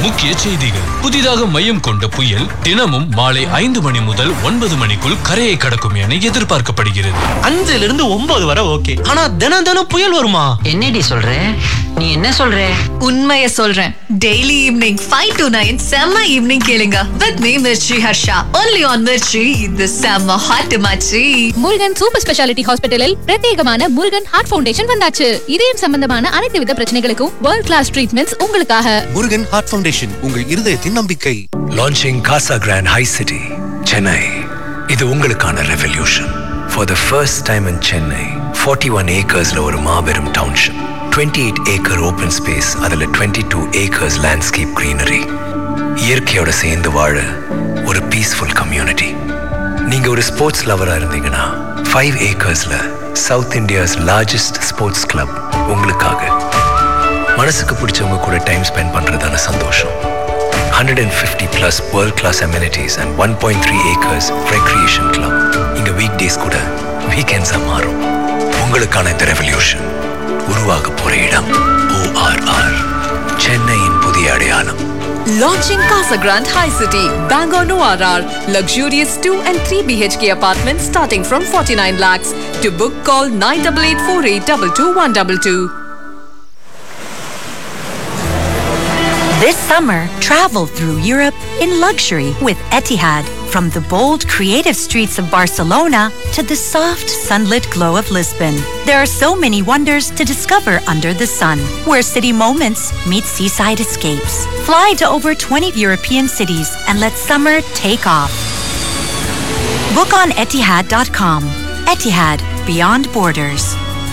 முக்கிய செய்திகள் புதிதாக மையம் கொண்ட புயல் தினமும் மாலை ஐந்து மணி முதல் ஒன்பது மணிக்குள் கரையை கடக்கும் என எதிர்பார்க்கப்படுகிறது அஞ்சுல இருந்து ஒன்பது வரை ஓகே ஆனா தினம் தினம் புயல் வருமா என்னடி சொல்ற நீ என்ன சொல்ற உண்மைய சொல்றேன் daily evening five to nine செம்ம ஈவினிங் கேளுங்க with me Mirchi Harsha only on Mirchi இது செம்ம ஹாட் மச்சி முருகன் சூப்பர் ஸ்பெஷாலிட்டி ஹாஸ்பிட்டலில் பிரத்யேகமான முருகன் ஹார்ட் ஃபவுண்டேஷன் வந்தாச்சு இதயம் சம்பந்தமான அனைத்து வித பிரச்சனைகளுக்கும் வேர்ல்ட் கிளாஸ் ட்ரீட்மெண்ட்ஸ் உங்களுக்காக முருகன் ஹார்ட் ஃபவுண்டேஷன் உங்கள் இருதயத்தின் நம்பிக்கை launching Casagrand high city Chennai இது உங்களுக்கான revolution for the first time in Chennai forty one ஏக்கர்ஸ்ல ஒரு மாபெரும் township twenty eight acre open space அதில் twenty two acres landscape greenery இயற்கையோட சேர்ந்து வாழ ஒரு பீஸ்ஃபுல் கம்யூனிட்டி நீங்க ஒரு ஸ்போர்ட்ஸ் லவரா இருந்தீங்கன்னா ஃபைவ் ஏக்கர்ஸ்ல south India's largest sports club உங்களுக்காக மனசுக்கு பிடிச்சவங்க கூட டைம் ஸ்பெண்ட் பண்றதான சந்தோஷம் 150 plus world class amenities and 1.3 acres recreation club இங்க weekdays கூட weekends ஆ மாறும் உங்களுக்கான இந்த ரெவல்யூஷன் உருவாக போற இடம் ORR சென்னையின் புதிய அடையாளம் Launching Casa Grande High City, Bangor Noir. Luxurious 2 and 3 BHK apartments starting from 49 lakhs. To book, call 9884822122. This summer, travel through Europe in luxury with Etihad. From the bold, creative streets of Barcelona to the soft, sunlit glow of Lisbon. There are so many wonders to discover under the sun, where city moments meet seaside escapes. Fly to over 20 European cities and let summer take off. Book on Etihad.com. Etihad, beyond borders.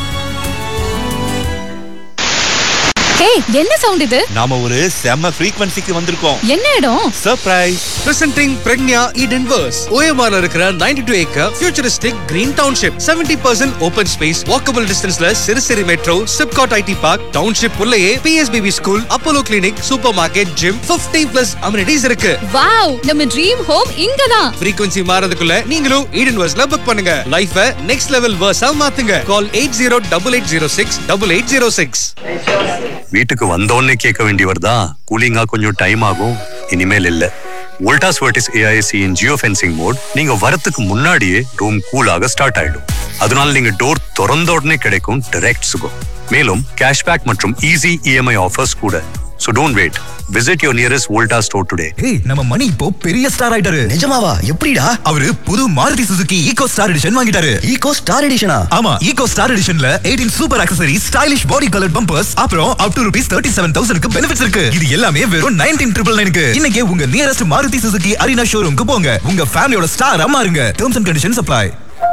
ஹே என்ன sound இது நாம ஒரு செம்ம ஃப்ரீக்வன்சிக்கு வந்திருக்கோம் என்ன இடம் surprise presenting Pragnya Eden verse ஓஎம்ஆர்ல இருக்கிற 92 two acre futuristic green township 70% percent open space walkable டிஸ்டன்ஸ்ல சிறுசிறு metro SIPCOT IT park township உள்ளேயே PSBB school Apollo clinic super market gym 50 plus amenities இருக்கு வாவ் நம்ம ட்ரீம் ஹோம் இங்கதான் ஃப்ரீக்வன்சி மாறதுக்குள்ள நீங்களும் ஈடன் வர்ஸ்ல புக் பண்ணுங்க லைஃப நெக்ஸ்ட் லெவல் வர்ஸா மாத்துங்க call eight zero double eight zero six double eight zero six வீட்டுக்கு வந்தோடனே கேட்க வேண்டியவர் தான் கூலிங்கா கொஞ்சம் டைம் ஆகும் இனிமேல் இல்ல Voltas Vertis AIC in geo fencing mode நீங்க வரத்துக்கு முன்னாடியே ரூம் கூலாக ஸ்டார்ட் ஆயிடும் அதனால நீங்க டோர் திறந்த உடனே கிடைக்கும் டைரக்ட் சுகம் மேலும் கேஷ்பேக் மற்றும் ஈஸி இஎம்ஐ ஆஃபர்ஸ் கூட so don't wait visit your nearest Voltas store today ஏய் நம்ம மணி இப்போ பெரிய ஸ்டார் ஆயிட்டாரு நிஜமாவா எப்படிடா அவரு புது Maruti Suzuki Eeco star edition வாங்கிட்டாரு ஈகோ ஸ்டார் எடிஷனா ஆமா ஈகோ ஸ்டார் எடிஷன்ல 18 super accessory stylish body colour bumpers அப்புறம் up to rupees thirty seven தௌசண்ட்க்கு பெனிஃபிட்ஸ் இருக்கு இது எல்லாமே வெறும் நைன்டீன் ட்ரிபிள் நைனுக்கு இன்னைக்கு உங்க நியரஸ்ட் மாருதி சுசுகி அரினா ஷோரூம்க்கு போங்க உங்க ஃபேமிலியோட ஸ்டார் அம்மாருங்க டேர்ம்ஸ் அண்ட் கண்டிஷன்ஸ் அப்ளை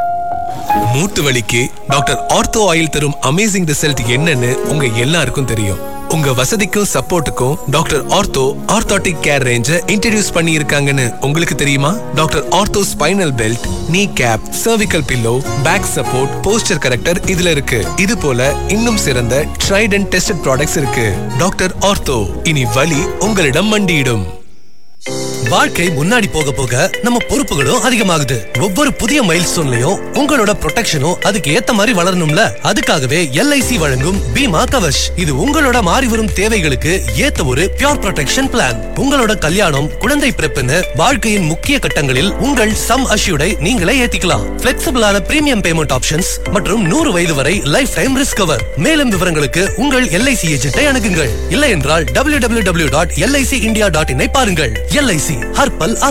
மூட்டு வலிக்கு டாக்டர் ஆர்த்தோ ஆயில் தரும் அமேசிங் ரிசல்ட் என்னன்னு உங்க எல்லாருக்கும் தெரியும் உங்க வசதிக்கும் சப்போர்ட்டுக்கும் டாக்டர் ஆர்த்தோ ஆர்த்தோட்டிக் கேர் ரேஞ்ச இன்ட்ரடியூஸ் பண்ணி இருக்காங்கன்னு உங்களுக்கு தெரியுமா doctor ortho spinal belt knee cap cervical pillow back support posture corrector இதுல இருக்கு இது போல இன்னும் சிறந்த ட்ரைட் அண்ட் டெஸ்டட் ப்ராடக்ட்ஸ் இருக்கு டாக்டர் ஆர்த்தோ இனி வலி உங்களிடம் மண்டியிடும் வாழ்க்கை முன்னாடி போக போக நம்ம பொறுப்புகளும் அதிகமாகுது ஒவ்வொரு புதிய மைல்ஸ்டோன்லயும் உங்களோட ப்ரொடெக்ஷனும் அதுக்கு ஏத்த மாதிரி வளரணும்ல அதுக்காகவே எல்ஐசி வழங்கும் பீமா கவச் இது உங்களோட மாறி வரும் தேவைகளுக்கு ஏத்த ஒரு பியூர் ப்ரொடெக்ஷன் பிளான் உங்களோட கல்யாணம் குழந்தை பிறப்புன்னு வாழ்க்கையின் முக்கிய கட்டங்களில் உங்கள் சம் அஷ்யூடை நீங்களே ஏத்திக்கலாம் பிளெக்சிபிளான பிரீமியம் பேமெண்ட் ஆப்ஷன்ஸ் மற்றும் நூறு வயது வரை லைஃப் டைம் ரிஸ்க் கவர் மேலும் விவரங்களுக்கு உங்கள் எல்ஐசி ஏஜென்ட்டை அணுகுங்கள் இல்லை என்றால் W W W dot LIC India dot இனை பாருங்கள் எல்ஐசி ஹர் பல்